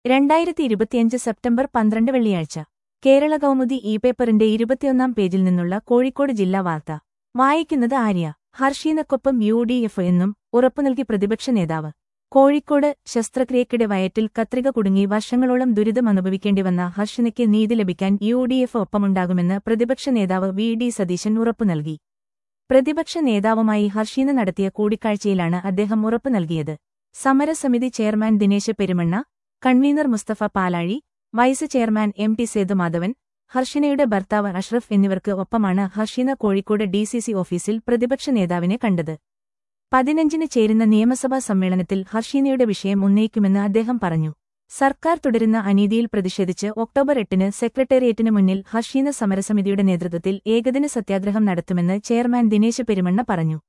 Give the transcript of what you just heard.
രണ്ടായിരത്തി ഇരുപത്തിയഞ്ച് സെപ്റ്റംബർ പന്ത്രണ്ട് വെള്ളിയാഴ്ച കേരള കൗമുദി ഇ പേപ്പറിന്റെ ഇരുപത്തിയൊന്നാം പേജിൽ നിന്നുള്ള കോഴിക്കോട് ജില്ലാ വാർത്ത വായിക്കുന്നത് ആര്യ ഹർഷീനക്കൊപ്പം യു ഡി എഫ് എന്നും ഉറപ്പു നൽകി പ്രതിപക്ഷ നേതാവ് കോഴിക്കോട് ശസ്ത്രക്രിയക്കിടെ വയറ്റിൽ കത്രിക കുടുങ്ങി വർഷങ്ങളോളം ദുരിതം അനുഭവിക്കേണ്ടി വന്ന ഹർഷിനയ്ക്ക് നീതി ലഭിക്കാൻ യു ഡി എഫ് ഒപ്പമുണ്ടാകുമെന്ന് പ്രതിപക്ഷ നേതാവ് വി ഡി സതീശൻ ഉറപ്പു നൽകി പ്രതിപക്ഷ നേതാവുമായി ഹർഷീന നടത്തിയ കൂടിക്കാഴ്ചയിലാണ് അദ്ദേഹം ഉറപ്പു നൽകിയത് സമരസമിതി chairman Dinesh Perumanna convener Mustafa Palazhi vice chairman M T Sethumadhavan ഹർഷിനയുടെ ഭർത്താവ് അഷ്റഫ് എന്നിവർക്ക് ഒപ്പമാണ് ഹർഷീന കോഴിക്കോട് ഡിസിസി ഓഫീസിൽ പ്രതിപക്ഷ നേതാവിനെ കണ്ടത് പതിനഞ്ചിന് ചേരുന്ന നിയമസഭാ സമ്മേളനത്തിൽ ഹർഷീനയുടെ വിഷയം ഉന്നയിക്കുമെന്ന് അദ്ദേഹം പറഞ്ഞു സർക്കാർ തുടരുന്ന അനീതിയിൽ പ്രതിഷേധിച്ച് ഒക്ടോബർ എട്ടിന് സെക്രട്ടേറിയറ്റിന് മുന്നിൽ ഹർഷീന സമരസമിതിയുടെ നേതൃത്വത്തിൽ ഏകദിന സത്യാഗ്രഹം നടത്തുമെന്ന് ചെയർമാൻ ദിനേശ് പെരുമണ്ണ പറഞ്ഞു